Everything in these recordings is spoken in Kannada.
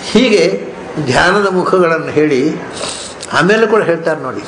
ಹೀಗೆ ಧ್ಯಾನದ ಮುಖಗಳನ್ನು ಹೇಳಿ ಆಮೇಲೆ ಕೂಡ ಹೇಳ್ತಾರೆ ನೋಡಿ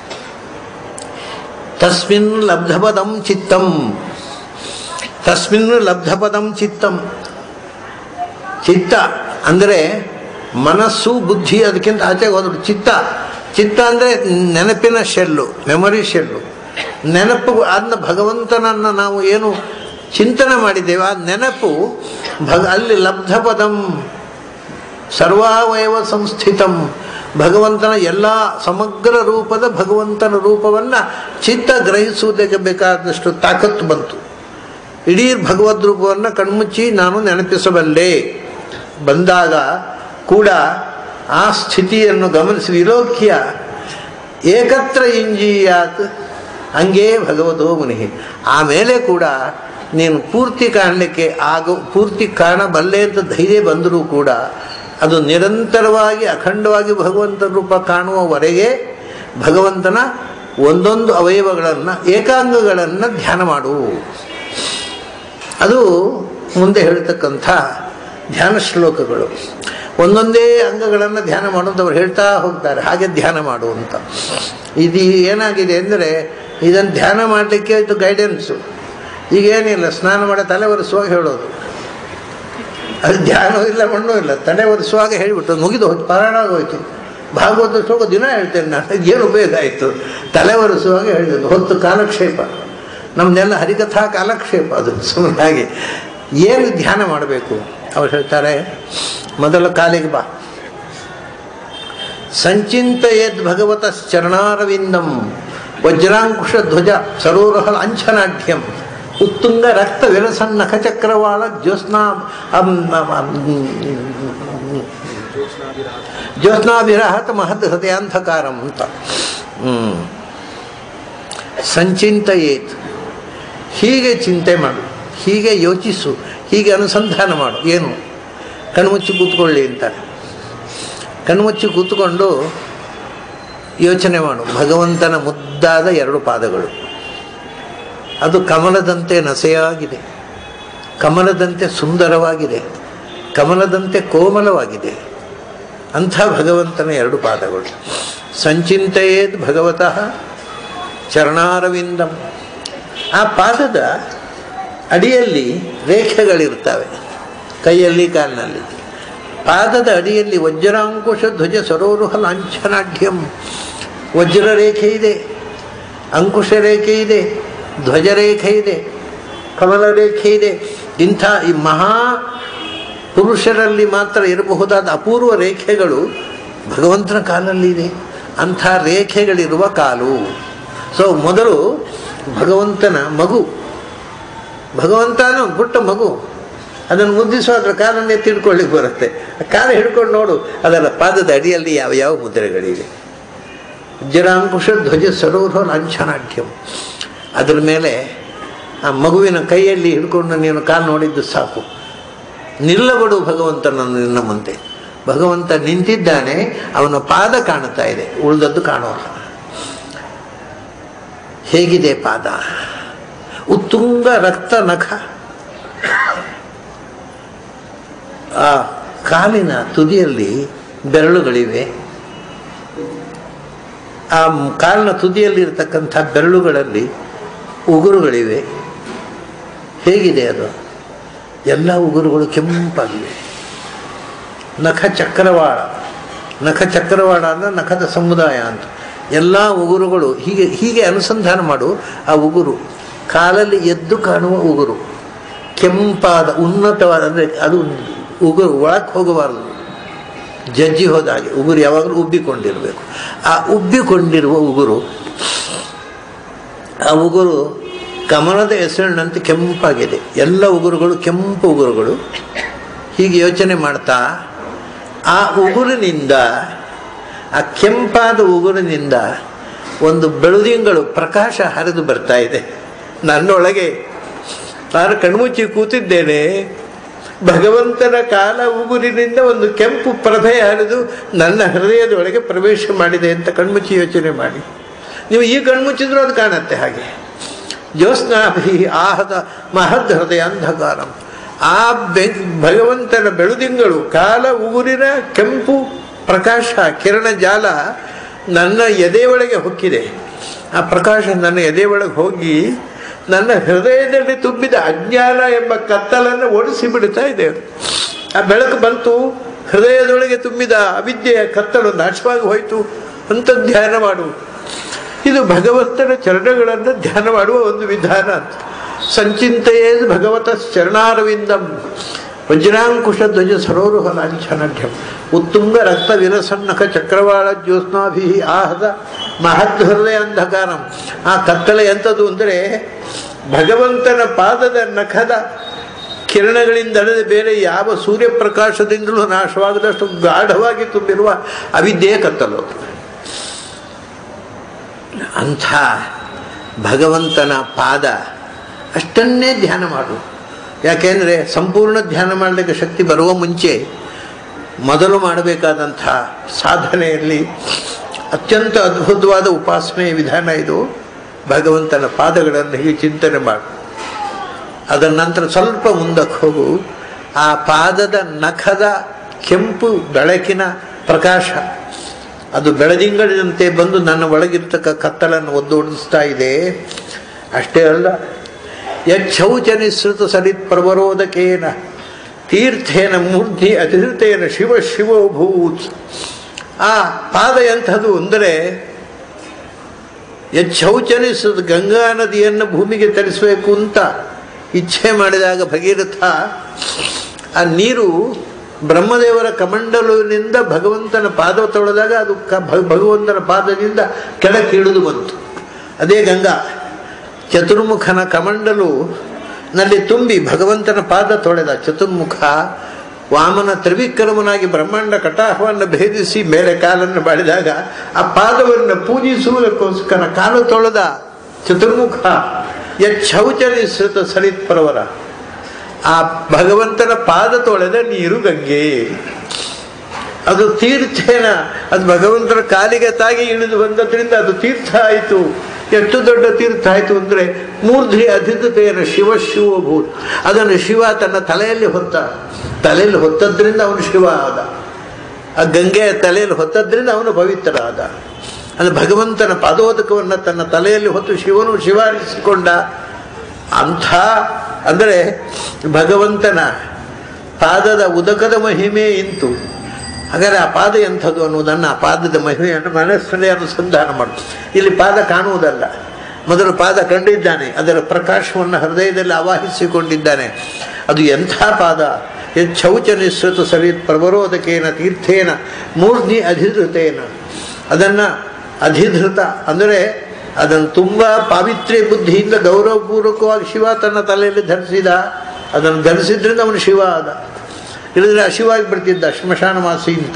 ತಸ್ಮಿನ್ ಲಬ್ಧಪದಂ ಚಿತ್ತಂ ತಸ್ಮಿನ್ ಲಬ್ಧಪದಂ ಚಿತ್ತಂ ಚಿತ್ತ ಅಂದರೆ ಮನಸ್ಸು ಬುದ್ಧಿ ಅದಕ್ಕಿಂತ ಆಚೆಗೆ ಹೋದ್ರು ಚಿತ್ತ ಚಿತ್ತ ಅಂದರೆ ನೆನಪಿನ ಶೆಲ್ಲು ಮೆಮೊರಿ ಶೆಲ್ಲು ನೆನಪು ಅದನ್ನ ಭಗವಂತನನ್ನು ನಾವು ಏನು ಚಿಂತನೆ ಮಾಡಿದ್ದೇವೆ ಆ ನೆನಪು ಭಗ ಅಲ್ಲಿ ಲಬ್ಧಪದಂ ಸರ್ವಾವಯವ ಸಂಸ್ಥಿತಂ ಭಗವಂತನ ಎಲ್ಲ ಸಮಗ್ರ ರೂಪದ ಭಗವಂತನ ರೂಪವನ್ನು ಚಿತ್ತ ಗ್ರಹಿಸುವುದಕ್ಕೆ ಬೇಕಾದಷ್ಟು ತಾಕತ್ತು ಬಂತು ಇಡೀ ಭಗವದ್ ರೂಪವನ್ನು ಕಣ್ಮುಚ್ಚಿ ನಾನು ನೆನಪಿಸಬಲ್ಲೆ ಬಂದಾಗ ಕೂಡ ಆ ಸ್ಥಿತಿಯನ್ನು ಗಮನಿಸಿ ವಿಲೋಕ್ಯ ಏಕತ್ರ ಇಂಜೀಯಾತ್ ಹಂಗೇ ಭಗವತೋ ಮುನಿ ಆಮೇಲೆ ಕೂಡ ನೀನು ಪೂರ್ತಿ ಕಾಣಲಿಕ್ಕೆ ಆಗ ಪೂರ್ತಿ ಕಾಣಬಲ್ಲೆ ಅಂತ ಧೈರ್ಯ ಬಂದರೂ ಕೂಡ ಅದು ನಿರಂತರವಾಗಿ ಅಖಂಡವಾಗಿ ಭಗವಂತನ ರೂಪ ಕಾಣುವವರೆಗೆ ಭಗವಂತನ ಒಂದೊಂದು ಅವಯವಗಳನ್ನು ಏಕಾಂಗಗಳನ್ನು ಧ್ಯಾನ ಮಾಡು ಅದು ಮುಂದೆ ಹೇಳ್ತಕ್ಕಂಥ ಧ್ಯಾನ ಶ್ಲೋಕಗಳು ಒಂದೊಂದೇ ಅಂಗಗಳನ್ನು ಧ್ಯಾನ ಮಾಡೋದು ಅವ್ರು ಹೇಳ್ತಾ ಹೋಗ್ತಾರೆ ಹಾಗೆ ಧ್ಯಾನ ಮಾಡು ಅಂತ ಇದು ಏನಾಗಿದೆ ಅಂದರೆ ಇದನ್ನು ಧ್ಯಾನ ಮಾಡಲಿಕ್ಕೆ ಇದು ಗೈಡೆನ್ಸು ಈಗೇನಿಲ್ಲ ಸ್ನಾನ ಮಾಡೋ ತಲೆ ಒರೆಸುವಾಗ ಹೇಳೋದು ಅದು ಧ್ಯಾನವೂ ಇಲ್ಲ ಮಣ್ಣು ಇಲ್ಲ ತಲೆ ಒರೆಸುವಾಗ ಹೇಳಿಬಿಟ್ಟು ಮುಗಿದು ಹೋಯ್ತು ಪಾರಾಯಣ ಆಗೋಯ್ತು ಭಾಗವತ ಶ್ಲೋಕ ದಿನ ಹೇಳ್ತೇನೆ ನಾನು ಏನು ಉಪಯೋಗ ಆಯಿತು ತಲೆ ಒರೆಸುವಾಗ ಹೇಳಿದ್ದು ಹೊತ್ತು ಕಾಲಕ್ಷೇಪ ನಮ್ಮದೆಲ್ಲ ಹರಿಕಥಾ ಕಾಲಕ್ಷೇಪ ಅದು ಸುಮ್ಮನೆ ಹಾಗೆ ಏನು ಧ್ಯಾನ ಮಾಡಬೇಕು ಅವ್ರು ಹೇಳ್ತಾರೆ ಮೊದಲ ಕಾಲಿಗೆ ಬಾ ಸಂಚಿಂತೆಯದ್ ಭಗವತ ಚರಣಾರವಿಂದಂ ವಜ್ರಾಂಕುಶ ಧ್ವಜ ಸರೋರಹ ಲಾಂಛನಾಢ್ಯಂ ಉತ್ತುಂಗ ರಕ್ತ ವಿರಸನ್ನಖ ಚಕ್ರವಾಳ ಜ್ಯೋತ್ಸ್ನಾ ಜ್ಯೋತ್ಸ್ನಾಭಿರಾಹತ ಮಹದ್ ಹೃದಯಾಂಧಕಾರಂ ಅಂತ ಹ್ಮ್. ಸಂಚಿಂತೆಯೇತ್ ಹೀಗೆ ಚಿಂತೆ ಮಾಡು ಹೀಗೆ ಯೋಚಿಸು ಹೀಗೆ ಅನುಸಂಧಾನ ಮಾಡು ಏನು ಕಣ್ಮುಚ್ಚಿ ಕೂತ್ಕೊಳ್ಳಿ ಅಂತಾರೆ ಕಣ್ಮುಚ್ಚಿ ಕೂತ್ಕೊಂಡು ಯೋಚನೆ ಮಾಡು ಭಗವಂತನ ಮುದ್ದಾದ ಎರಡು ಪಾದಗಳು ಅದು ಕಮಲದಂತೆ ನಸೆಯಾಗಿದೆ ಕಮಲದಂತೆ ಸುಂದರವಾಗಿದೆ ಕಮಲದಂತೆ ಕೋಮಲವಾಗಿದೆ ಅಂಥ ಭಗವಂತನ ಎರಡು ಪಾದಗಳು ಸಂಚಿಂತೆಯೇದ್ ಭಗವತಃ ಚರಣಾರವಿಂದಂ ಆ ಪಾದದ ಅಡಿಯಲ್ಲಿ ರೇಖೆಗಳಿರ್ತವೆ ಕೈಯಲ್ಲಿ ಕಾಲಿನಲ್ಲಿ ಪಾದದ ಅಡಿಯಲ್ಲಿ ವಜ್ರಾಂಕುಶ ಧ್ವಜ ಸರೋರುಹ ಲಾಂಛನಾಢ್ಯಂ ವಜ್ರ ರೇಖೆ ಇದೆ ಅಂಕುಶ ರೇಖೆ ಇದೆ ಧ್ವಜ ರೇಖೆ ಇದೆ ಕಮಲ ರೇಖೆ ಇದೆ ಇಂಥ ಈ ಮಹಾ ಪುರುಷರಲ್ಲಿ ಮಾತ್ರ ಇರಬಹುದಾದ ಅಪೂರ್ವ ರೇಖೆಗಳು ಭಗವಂತನ ಕಾಲಲ್ಲಿದೆ ಅಂಥ ರೇಖೆಗಳಿರುವ ಕಾಲು ಸೊ ಮೊದಲು ಭಗವಂತನ ಮಗು ಭಗವಂತನ ಒಂದು ಪುಟ್ಟ ಮಗು ಅದನ್ನು ಮುದ್ದಿಸುವಾಗ ಕಾಲನ್ನೇ ತಿಳ್ಕೊಳ್ಳಿಕ್ಕೆ ಬರುತ್ತೆ ಆ ಕಾಲ ಹಿಡ್ಕೊಂಡು ನೋಡು ಅದರ ಪಾದದ ಅಡಿಯಲ್ಲಿ ಯಾವ ಯಾವ ಮುದ್ರೆಗಳಿವೆ ಜರಾಂಕುಶ ಧ್ವಜ ಸರೋಹ ಲಾಂಛನಾಢ್ಯಂ ಅದರ ಮೇಲೆ ಆ ಮಗುವಿನ ಕೈಯಲ್ಲಿ ಹಿಡ್ಕೊಂಡು ನೀನು ಕಾಲು ನೋಡಿದ್ದು ಸಾಕು ನಿಲ್ಲಬಡು ಭಗವಂತನನ್ನು ನಿನ್ನ ಮುಂದೆ ಭಗವಂತ ನಿಂತಿದ್ದಾನೆ ಅವನ ಪಾದ ಕಾಣುತ್ತಾ ಇದೆ ಉಳಿದದ್ದು ಕಾಣೋಲ್ಲ ಹೇಗಿದೆ ಪಾದ ಉತ್ತುಂಗ ರಕ್ತ ನಖ ಆ ಕಾಲಿನ ತುದಿಯಲ್ಲಿ ಬೆರಳುಗಳಿವೆ ಆ ಕಾಲಿನ ತುದಿಯಲ್ಲಿ ಇರತಕ್ಕಂಥ ಬೆರಳುಗಳಲ್ಲಿ ಉಗುರುಗಳಿವೆ ಹೇಗಿದೆ ಅದು ಎಲ್ಲ ಉಗುರುಗಳು ಕೆಂಪಾಗಿವೆ ನಖ ಚಕ್ರವಾಳ ನಖ ಚಕ್ರವಾಳ ಅಂದರೆ ನಖದ ಸಮುದಾಯ ಅಂತ ಎಲ್ಲ ಉಗುರುಗಳು ಹೀಗೆ ಹೀಗೆ ಅನುಸಂಧಾನ ಮಾಡು ಆ ಉಗುರು ಕಾಲಲ್ಲಿ ಎದ್ದು ಕಾಣುವ ಉಗುರು ಕೆಂಪಾದ ಉನ್ನತವಾದ ಅಂದರೆ ಅದು ಉಗುರು ಒಳಕ್ಕೆ ಹೋಗಬಾರದು ಜಜ್ಜಿ ಹೋದ ಹಾಗೆ ಉಗುರು ಯಾವಾಗಲೂ ಉಬ್ಬಿಕೊಂಡಿರಬೇಕು ಆ ಉಬ್ಬಿಕೊಂಡಿರುವ ಉಗುರು ಆ ಉಗುರು ಕಮಲದ ಹೆಸರಿನಂತೆ ಕೆಂಪಾಗಿದೆ ಎಲ್ಲ ಉಗುರುಗಳು ಕೆಂಪು ಉಗುರುಗಳು ಹೀಗೆ ಯೋಚನೆ ಮಾಡ್ತಾ ಆ ಉಗುರಿನಿಂದ ಆ ಕೆಂಪಾದ ಉಗುರಿನಿಂದ ಒಂದು ಬೆಳುದಿಂಗಳು ಪ್ರಕಾಶ ಹರಿದು ಬರ್ತಾ ಇದೆ ನನ್ನೊಳಗೆ ನಾನು ಕಣ್ಮುಚ್ಚಿ ಕೂತಿದ್ದೇನೆ ಭಗವಂತನ ಕಾಲ ಉಗುರಿನಿಂದ ಒಂದು ಕೆಂಪು ಪ್ರಭೆ ಹರಿದು ನನ್ನ ಹೃದಯದೊಳಗೆ ಪ್ರವೇಶ ಮಾಡಿದೆ ಅಂತ ಕಣ್ಮುಚ್ಚಿ ಯೋಚನೆ ಮಾಡಿ ನೀವು ಈ ಕಣ್ಮುಚ್ಚಿದ್ರೂ ಅದು ಕಾಣುತ್ತೆ ಹಾಗೆ ಜ್ಯೋತ್ಸ್ನಾಭಿ ಆಹದ ಮಹದ್ ಹೃದಯ ಅಂಧಕಾರಂ ಆ ಬೆ ಭಗವಂತನ ಬೆಳುದಿಂಗಳು ಕಾಲ ಉಗುರಿನ ಕೆಂಪು ಪ್ರಕಾಶ ಕಿರಣ ಜಾಲ ನನ್ನ ಎದೆ ಒಳಗೆ ಹೊಕ್ಕಿದೆ ಆ ಪ್ರಕಾಶ ನನ್ನ ಎದೆ ಒಳಗೆ ಹೋಗಿ ನನ್ನ ಹೃದಯದಲ್ಲಿ ತುಂಬಿದ ಅಜ್ಞಾನ ಎಂಬ ಕತ್ತಲನ್ನು ಓಡಿಸಿ ಬಿಡ್ತಾ ಇದೆ ಆ ಬೆಳಕು ಬಂತು ಹೃದಯದೊಳಗೆ ತುಂಬಿದ ಅವಿದ್ಯೆಯ ಕತ್ತಲು ನಾಶವಾಗಿ ಹೋಯಿತು ಅಂತ ಧ್ಯಾನ ಮಾಡು ಇದು ಭಗವಂತನ ಚರಣಗಳನ್ನು ಧ್ಯಾನ ಮಾಡುವ ಒಂದು ವಿಧಾನ ಅಂತ ಸಂಚಿಂತೆಯೇ ಭಗವತ ಚರಣಾರವಿಂದಂ ವಜ್ರಾಂಕುಶ ಧ್ವಜ ಸರೋರುಹ ಲಾಂಛನಢ್ಯಂ ಉತ್ತುಂಗ ರಕ್ತ ವಿಲಸನ್ನಕ ಚಕ್ರವಾಳ ಜ್ಯೋತ್ಸ್ನಾಭಿ ಆಹದ ಮಹದ್ ಹೃದಯ ಅಂಧಕಾರಂ ಆ ಕತ್ತಲೆ ಎಂಥದ್ದು ಅಂದರೆ ಭಗವಂತನ ಪಾದದ ನಖದ ಕಿರಣಗಳಿಂದಲ್ಲದೆ ಬೇರೆ ಯಾವ ಸೂರ್ಯಪ್ರಕಾಶದಿಂದಲೂ ನಾಶವಾಗದಷ್ಟು ಗಾಢವಾಗಿ ತುಂಬಿರುವ ಅವಿದ್ಯೆಯ ಕತ್ತಲು ಅಂಥ ಭಗವಂತನ ಪಾದ ಅಷ್ಟನ್ನೇ ಧ್ಯಾನ ಮಾಡು ಯಾಕೆಂದರೆ ಸಂಪೂರ್ಣ ಧ್ಯಾನ ಮಾಡಲಿಕ್ಕೆ ಶಕ್ತಿ ಬರುವ ಮುಂಚೆ ಮೊದಲು ಮಾಡಬೇಕಾದಂಥ ಸಾಧನೆಯಲ್ಲಿ ಅತ್ಯಂತ ಅದ್ಭುತವಾದ ಉಪಾಸನೆಯ ವಿಧಾನ ಇದು ಭಗವಂತನ ಪಾದಗಳನ್ನು ಹೀಗೆ ಚಿಂತನೆ ಮಾಡು ಅದರ ನಂತರ ಸ್ವಲ್ಪ ಮುಂದಕ್ಕೆ ಹೋಗು ಆ ಪಾದದ ನಖದ ಕೆಂಪು ಬೆಳಕಿನ ಪ್ರಕಾಶ ಅದು ಬೆಳದಿಂಗಳಿನಂತೆ ಬಂದು ನನ್ನ ಒಳಗಿರ್ತಕ್ಕ ಕತ್ತಲನ್ನು ಒದ್ದೊಡಿಸ್ತಾ ಇದೆ ಅಷ್ಟೇ ಅಲ್ಲ ಯಚ್ಛೌಚ ನಿಸೃತ ಸರಿತ್ ಪ್ರವರೋಧಕೇನ ತೀರ್ಥೇನ ಮೂರ್ತಿ ಅತಿಥೇನ ಶಿವ ಶಿವಭೂತ್ ಆ ಪಾದ ಎಂಥದ್ದು ಅಂದರೆ ಯಚ್ಛೌಚನಿಸಿದ ಗಂಗಾ ನದಿಯನ್ನು ಭೂಮಿಗೆ ತರಿಸಬೇಕು ಅಂತ ಇಚ್ಛೆ ಮಾಡಿದಾಗ ಭಗೀರಥ ಆ ನೀರು ಬ್ರಹ್ಮದೇವರ ಕಮಂಡಲುವಿನಿಂದ ಭಗವಂತನ ಪಾದ ತೊಳೆದಾಗ ಅದು ಕ ಭ- ಭಗವಂತನ ಪಾದದಿಂದ ಕೆಳಕ್ಕೆ ಇಳಿದು ಬಂತು ಅದೇ ಗಂಗಾ ಚತುರ್ಮುಖನ ಕಮಂಡಲು ನಲ್ಲಿ ತುಂಬಿ ಭಗವಂತನ ಪಾದ ತೊಳೆದ ಚತುರ್ಮುಖ ವಾಮನ ತ್ರಿವಿಕ್ರಮನಾಗಿ ಬ್ರಹ್ಮಾಂಡ ಕಟಾಹವನ್ನು ಭೇದಿಸಿ ಮೇಲೆ ಕಾಲನ್ನು ಮಾಡಿದಾಗ ಆ ಪಾದವನ್ನು ಪೂಜಿಸುವುದಕ್ಕೋಸ್ಕರ ಕಾಲು ತೊಳೆದ ಚತುರ್ಮುಖ ಯಚ್ಛೌಚನಿಸೃತ ಸರಿತ್ ಪರವರ ಆ ಭಗವಂತನ ಪಾದ ತೊಳೆದ ನೀರು ಗಂಗೆ ಅದು ತೀರ್ಥೇನ ಅದು ಭಗವಂತನ ಕಾಲಿಗೆ ತಾಗಿ ಇಳಿದು ಬಂದದ್ರಿಂದ ಅದು ತೀರ್ಥ ಆಯಿತು ಎಷ್ಟು ದೊಡ್ಡ ತೀರ್ಥ ಆಯಿತು ಅಂದರೆ ಮೂರ್ಧಿ ಅಧಿಕತೆಯನ ಶಿವ ಶಿವಭೂತ್ ಅದನ್ನು ಶಿವ ತನ್ನ ತಲೆಯಲ್ಲಿ ಹೊತ್ತ ತಲೆಯಲ್ಲಿ ಹೊತ್ತದ್ರಿಂದ ಅವನು ಶಿವ ಆದ ಆ ಗಂಗೆಯ ತಲೆಯಲ್ಲಿ ಹೊತ್ತದ್ರಿಂದ ಅವನು ಪವಿತ್ರ ಆದ ಅದು ಭಗವಂತನ ಪಾದೋದಕವನ್ನು ತನ್ನ ತಲೆಯಲ್ಲಿ ಹೊತ್ತು ಶಿವನು ಶಿವಾರಿಸಿಕೊಂಡ ಅಂಥ ಅಂದರೆ ಭಗವಂತನ ಪಾದದ ಉದಕದ ಮಹಿಮೆ ಇಂತು ಹಾಗಾದರೆ ಆ ಪಾದ ಎಂಥದ್ದು ಅನ್ನುವುದನ್ನು ಆ ಪಾದದ ಮಹಿಮೆಯನ್ನು ಮನಸ್ಸಲ್ಲಿ ಅನುಸಂಧಾನ ಮಾಡು ಇಲ್ಲಿ ಪಾದ ಕಾಣುವುದಲ್ಲ ಮೊದಲು ಪಾದ ಕಂಡಿದ್ದಾನೆ ಅದರ ಪ್ರಕಾಶವನ್ನು ಹೃದಯದಲ್ಲಿ ಆವಾಹಿಸಿಕೊಂಡಿದ್ದಾನೆ ಅದು ಎಂಥ ಪಾದ ಶೌಚ ನಿಸೃತ ಸರಿತ್ ಪ್ರವರೋಧಕೇನ ತೀರ್ಥೇನ ಮೂರ್ಧಿ ಅಧಿಧೃತೇನ ಅದನ್ನು ಅಧಿಧೃತ ಅಂದರೆ ಅದನ್ನು ತುಂಬ ಪಾವಿತ್ರ್ಯ ಬುದ್ಧಿಯಿಂದ ಗೌರವಪೂರ್ವಕವಾಗಿ ಶಿವ ತನ್ನ ತಲೆಯಲ್ಲಿ ಧರಿಸಿದ ಅದನ್ನು ಧರಿಸಿದ್ರಿಂದ ಅವನು ಶಿವ ಆದ ಇಲ್ಲದ್ರೆ ಅಶಿವಾಗಿ ಬಿಡ್ತಿದ್ದ ಶ್ಮಶಾನವಾಸಿ ಅಂತ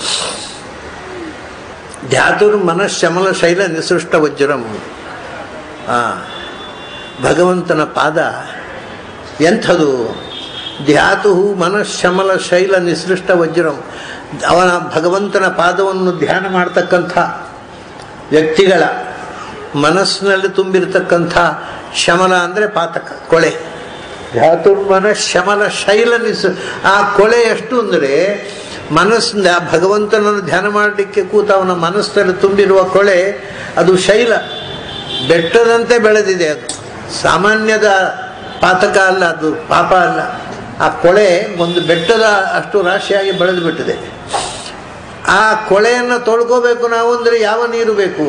ಧ್ಯಾತುರ್ ಮನಃಶಮಲ ಶೈಲ ನಿಸೃಷ್ಟ ವಜ್ರಂ ಆ ಭಗವಂತನ ಪಾದ ಎಂಥದು ಧ್ಯಾತು ಮನಃಶಮಲ ಶೈಲ ನಿಸೃಷ್ಟ ವಜ್ರಂ ಅವನ ಭಗವಂತನ ಪಾದವನ್ನು ಧ್ಯಾನ ಮಾಡ್ತಕ್ಕಂಥ ವ್ಯಕ್ತಿಗಳ ಮನಸ್ಸಿನಲ್ಲಿ ತುಂಬಿರತಕ್ಕಂಥ ಶಮಲ ಅಂದರೆ ಪಾತಕ ಕೊಳೆ ಧಾತುರ್ಮನ ಶಮಲ ಶೈಲ ನಿಸ್ ಆ ಕೊಳೆ ಎಷ್ಟು ಅಂದರೆ ಮನಸ್ಸಿಂದ ಆ ಭಗವಂತನನ್ನು ಧ್ಯಾನ ಮಾಡಲಿಕ್ಕೆ ಕೂತ ಅವನ ಮನಸ್ಸಿನಲ್ಲಿ ತುಂಬಿರುವ ಕೊಳೆ ಅದು ಶೈಲ ಬೆಟ್ಟದಂತೆ ಬೆಳೆದಿದೆ ಅದು ಸಾಮಾನ್ಯದ ಪಾತಕ ಅಲ್ಲ ಅದು ಪಾಪ ಅಲ್ಲ ಆ ಕೊಳೆ ಒಂದು ಬೆಟ್ಟದ ಅಷ್ಟು ರಾಶಿಯಾಗಿ ಬೆಳೆದು ಬಿಟ್ಟಿದೆ ಆ ಕೊಳೆಯನ್ನು ತೊಳ್ಕೋಬೇಕು ನಾವು ಅಂದರೆ ಯಾವ ನೀರು ಬೇಕು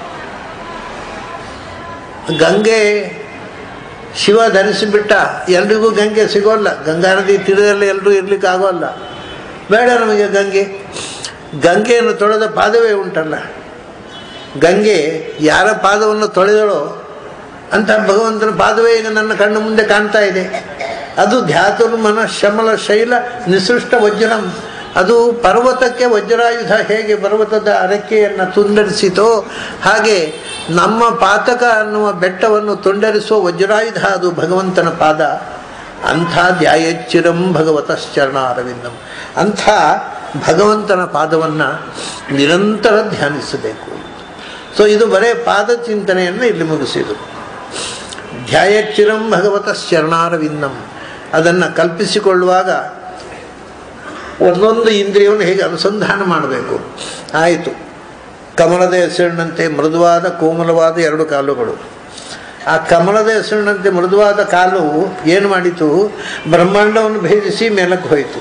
ಗಂಗೆ ಶಿವ ಧರಿಸಿಬಿಟ್ಟ ಎಲ್ರಿಗೂ ಗಂಗೆ ಸಿಗೋಲ್ಲ ಗಂಗಾ ನದಿ ತೀರದಲ್ಲಿ ಎಲ್ಲರೂ ಇರ್ಲಿಕ್ಕೆ ಆಗೋಲ್ಲ ಬೇಡ ನಮಗೆ ಗಂಗೆ ಗಂಗೆಯನ್ನು ತೊಳೆದ ಪಾದವೇ ಉಂಟಲ್ಲ ಗಂಗೆ ಯಾರ ಪಾದವನ್ನು ತೊಳೆದಳೋ ಅಂತ ಭಗವಂತನ ಪಾದವೇ ಈಗ ನನ್ನ ಕಣ್ಣು ಮುಂದೆ ಕಾಣ್ತಾ ಇದೆ ಅದು ಧ್ಯಾತುರ್ಮನ ಶಮಲ ಶೈಲ ನಿಸೃಷ್ಟ ವಜ್ರಂ ಅದು ಪರ್ವತಕ್ಕೆ ವಜ್ರಾಯುಧ ಹೇಗೆ ಪರ್ವತದ ಅರಕೆಯನ್ನು ತುಂಡರಿಸಿತೋ ಹಾಗೆ ನಮ್ಮ ಪಾತಕ ಅನ್ನುವ ಬೆಟ್ಟವನ್ನು ತುಂಡರಿಸುವ ವಜ್ರಾಯುಧ ಅದು ಭಗವಂತನ ಪಾದ ಅಂಥ ಧ್ಯಾಯಚ್ಚಿರಂ ಭಗವತಶ್ಚರಣ ಅರವಿಂದಂ ಅಂಥ ಭಗವಂತನ ಪಾದವನ್ನು ನಿರಂತರ ಧ್ಯಾನಿಸಬೇಕು ಸೊ ಇದು ಬರೇ ಪಾದ ಚಿಂತನೆಯನ್ನು ಇಲ್ಲಿ ಮುಗಿಸಿದರು ಧ್ಯಾಯಚ್ಚಿರಂ ಭಗವತ ಶರಣಾರವಿಂದಂ ಅದನ್ನು ಕಲ್ಪಿಸಿಕೊಳ್ಳುವಾಗ ಒಂದೊಂದು ಇಂದ್ರಿಯವನ್ನು ಹೇಗೆ ಅನುಸಂಧಾನ ಮಾಡಬೇಕು ಆಯಿತು ಕಮಲದ ಹೆಸರಿನಂತೆ ಮೃದುವಾದ ಕೋಮಲವಾದ ಎರಡು ಕಾಲುಗಳು ಆ ಕಮಲದ ಹೆಸರಿನಂತೆ ಮೃದುವಾದ ಕಾಲು ಏನು ಮಾಡಿತು ಬ್ರಹ್ಮಾಂಡವನ್ನು ಭೇದಿಸಿ ಮೇಲಕ್ಕೆ ಹೋಯಿತು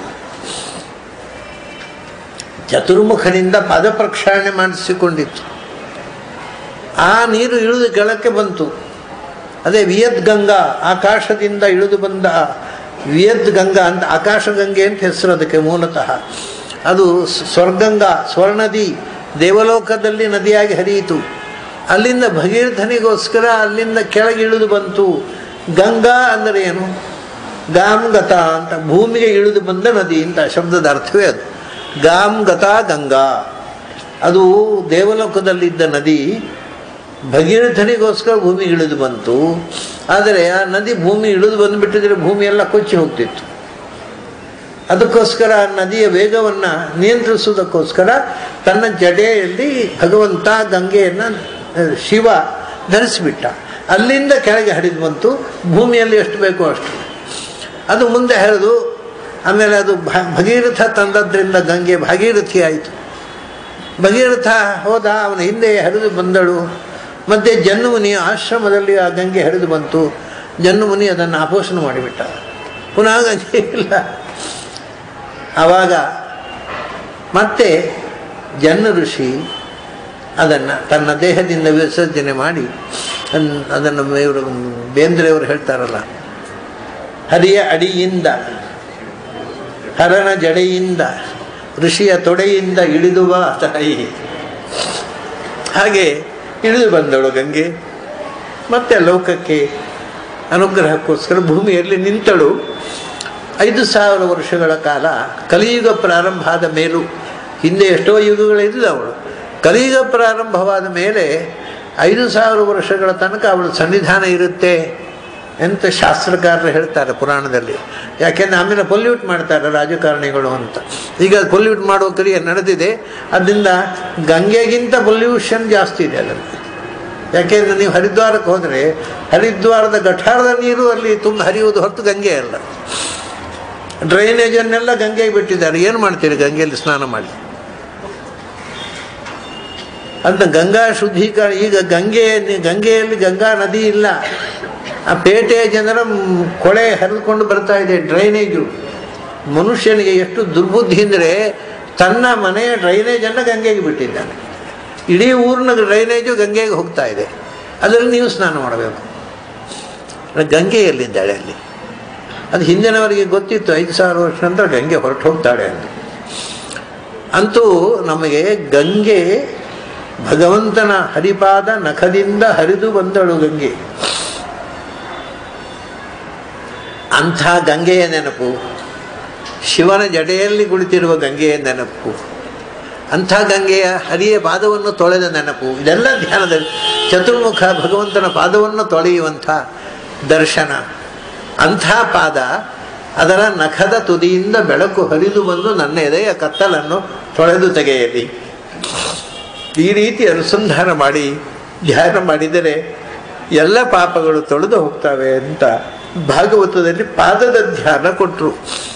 ಚತುರ್ಮುಖನಿಂದ ಪದ ಪ್ರಕ್ಷಾಳನೆ ಮಾಡಿಸಿಕೊಂಡಿತ್ತು ಆ ನೀರು ಇಳಿದು ಕೆಳಕ್ಕೆ ಬಂತು ಅದೇ ವಿಯದ್ ಗಂಗಾ ಆಕಾಶದಿಂದ ಇಳಿದು ಬಂದ ವಿಯದ್ ಗಂಗಾ ಅಂತ ಆಕಾಶ ಗಂಗೆ ಅಂತ ಹೆಸರು ಅದಕ್ಕೆ ಮೂಲತಃ ಅದು ಸ್ವರ್ಗಂಗಾ ಸ್ವರ್ಣದಿ ದೇವಲೋಕದಲ್ಲಿ ನದಿಯಾಗಿ ಹರಿಯಿತು ಅಲ್ಲಿಂದ ಭಗೀರಥನಿಗೋಸ್ಕರ ಅಲ್ಲಿಂದ ಕೆಳಗೆ ಇಳಿದು ಬಂತು ಗಂಗಾ ಅಂದರೆ ಏನು ಗಾಮ್ಗತ ಅಂತ ಭೂಮಿಗೆ ಇಳಿದು ಬಂದ ನದಿ ಅಂತ ಶಬ್ದದ ಅರ್ಥವೇ ಅದು ಗಾಮ್ಗತ ಗಂಗಾ ಅದು ದೇವಲೋಕದಲ್ಲಿದ್ದ ನದಿ ಭಗೀರಥನಿಗೋಸ್ಕರ ಭೂಮಿಗೆ ಇಳಿದು ಬಂತು ಆದರೆ ಆ ನದಿ ಭೂಮಿ ಇಳಿದು ಬಂದುಬಿಟ್ಟಿದ್ರೆ ಭೂಮಿ ಎಲ್ಲ ಕೊಚ್ಚಿ ಹೋಗ್ತಿತ್ತು ಅದಕ್ಕೋಸ್ಕರ ಆ ನದಿಯ ವೇಗವನ್ನು ನಿಯಂತ್ರಿಸುವುದಕ್ಕೋಸ್ಕರ ತನ್ನ ಜಡೆಯಲ್ಲಿ ಭಗವಂತ ಗಂಗೆಯನ್ನು ಶಿವ ಧರಿಸಿಬಿಟ್ಟ ಅಲ್ಲಿಂದ ಕೆಳಗೆ ಹರಿದು ಬಂತು ಭೂಮಿಯಲ್ಲಿ ಎಷ್ಟು ಬೇಕೋ ಅಷ್ಟು ಅದು ಮುಂದೆ ಹರಿದು ಆಮೇಲೆ ಅದು ಭಗೀರಥ ತಂದದ್ರಿಂದ ಗಂಗೆ ಭಾಗೀರಥಿ ಆಯಿತು ಭಗೀರಥ ಹೋದ ಅವನ ಹಿಂದೆ ಹರಿದು ಬಂದಳು ಮತ್ತು ಜನ್ಮುನಿಯ ಆಶ್ರಮದಲ್ಲಿ ಆ ಗಂಗೆ ಹರಿದು ಬಂತು ಜನ್ಮುನಿ ಅದನ್ನು ಅಪೋಷಣ ಮಾಡಿಬಿಟ್ಟ ಪುನಃ ಗಂಗೆ ಇಲ್ಲ ಆವಾಗ ಮತ್ತೆ ಜನ್ನ ಋಷಿ ಅದನ್ನು ತನ್ನ ದೇಹದಿಂದ ವಿಸರ್ಜನೆ ಮಾಡಿ ಅದನ್ನು ಇವರು ಬೇಂದ್ರೆಯವರು ಹೇಳ್ತಾರಲ್ಲ ಹರಿಯ ಅಡಿಯಿಂದ ಹರನ ಜಡೆಯಿಂದ ಋಷಿಯ ತೊಡೆಯಿಂದ ಇಳಿದು ಬಾ ತಾಯಿ ಹಾಗೆ ಇಳಿದು ಬಂದಳು ಗಂಗೆ ಮತ್ತೆ ಲೋಕಕ್ಕೆ ಅನುಗ್ರಹಕ್ಕೋಸ್ಕರ ಭೂಮಿಯಲ್ಲಿ ನಿಂತಳು ಐದು ಸಾವಿರ ವರ್ಷಗಳ ಕಾಲ ಕಲಿಯುಗ ಪ್ರಾರಂಭ ಆದ ಮೇಲೂ ಹಿಂದೆ ಎಷ್ಟೋ ಯುಗಗಳಿಲ್ಲ ಅವಳು ಕಲಿಯುಗ ಪ್ರಾರಂಭವಾದ ಮೇಲೆ ಐದು ಸಾವಿರ ವರ್ಷಗಳ ತನಕ ಅವಳ ಸನ್ನಿಧಾನ ಇರುತ್ತೆ ಅಂತ ಶಾಸ್ತ್ರಕಾರರು ಹೇಳ್ತಾರೆ ಪುರಾಣದಲ್ಲಿ ಯಾಕೆಂದರೆ ಆಮೇಲೆ ಪೊಲ್ಯೂಟ್ ಮಾಡ್ತಾರೆ ರಾಜಕಾರಣಿಗಳು ಅಂತ ಈಗ ಪೊಲ್ಯೂಟ್ ಮಾಡೋ ಕ್ರಿಯೆ ನಡೆದಿದೆ ಅದರಿಂದ ಗಂಗೆಗಿಂತ ಪೊಲ್ಯೂಷನ್ ಜಾಸ್ತಿ ಇದೆ ಅದರಲ್ಲಿ ಯಾಕೆಂದರೆ ನೀವು ಹರಿದ್ವಾರಕ್ಕೆ ಹೋದರೆ ಹರಿದ್ವಾರದ ಗಠಾರದ ನೀರು ಅಲ್ಲಿ ತುಂಬ ಹರಿಯುವುದು ಹೊರತು ಗಂಗೆ ಅಲ್ಲ ಡ್ರೈನೇಜನ್ನೆಲ್ಲ ಗಂಗೆಗೆ ಬಿಟ್ಟಿದ್ದಾರೆ ಏನು ಮಾಡ್ತೀರಿ ಗಂಗೆಯಲ್ಲಿ ಸ್ನಾನ ಮಾಡಿ ಅಂತ ಗಂಗಾ ಶುದ್ಧೀಕರಣ ಈಗ ಗಂಗೆ ಗಂಗೆಯಲ್ಲಿ ಗಂಗಾ ನದಿ ಇಲ್ಲ ಆ ಪೇಟೆಯ ಜನರ ಕೊಳೆ ಹರಿದುಕೊಂಡು ಬರ್ತಾ ಇದೆ ಡ್ರೈನೇಜು ಮನುಷ್ಯನಿಗೆ ಎಷ್ಟು ದುರ್ಬುದ್ಧಿ ಅಂದರೆ ತನ್ನ ಮನೆಯ ಡ್ರೈನೇಜನ್ನು ಗಂಗೆಗೆ ಬಿಟ್ಟಿದ್ದಾನೆ ಇಡೀ ಊರಿನ ಡ್ರೈನೇಜು ಗಂಗೆಗೆ ಹೋಗ್ತಾ ಇದೆ ಅದರಲ್ಲಿ ನೀವು ಸ್ನಾನ ಮಾಡಬೇಕು ಗಂಗೆಯಲ್ಲಿದ್ದಾಳೆ ಅಲ್ಲಿ ಅದು ಹಿಂದಿನವರಿಗೆ ಗೊತ್ತಿತ್ತು ಐದು ಸಾವಿರ ವರ್ಷ ನಂತರ ಗಂಗೆ ಹೊರಟು ಹೋಗ್ತಾಳೆ ಅಂತ ಅಂತೂ ನಮಗೆ ಗಂಗೆ ಭಗವಂತನ ಹರಿಪಾದ ನಖದಿಂದ ಹರಿದು ಬಂದಳು ಗಂಗೆ ಅಂಥ ಗಂಗೆಯ ನೆನಪು ಶಿವನ ಜಡೆಯಲ್ಲಿ ಕುಳಿತಿರುವ ಗಂಗೆಯ ನೆನಪು ಅಂಥ ಗಂಗೆಯ ಹರಿಯ ಪಾದವನ್ನು ತೊಳೆದ ನೆನಪು ಇದೆಲ್ಲ ಧ್ಯಾನದಲ್ಲಿ ಚತುರ್ಮುಖ ಭಗವಂತನ ಪಾದವನ್ನು ತೊಳೆಯುವಂಥ ದರ್ಶನ ಅಂಥ ಪಾದ ಅದರ ನಖದ ತುದಿಯಿಂದ ಬೆಳಕು ಹರಿದು ಬಂದು ನನ್ನ ಎದೆಯ ಕತ್ತಲನ್ನು ತೊಳೆದು ತೆಗೆಯಲಿ ಈ ರೀತಿ ಅನುಸಂಧಾನ ಮಾಡಿ ಧ್ಯಾನ ಮಾಡಿದರೆ ಎಲ್ಲ ಪಾಪಗಳು ತೊಳೆದು ಹೋಗ್ತವೆ ಅಂತ ಭಾಗವತದಲ್ಲಿ ಪಾದದ ಧ್ಯಾನ ಕೊಟ್ಟರು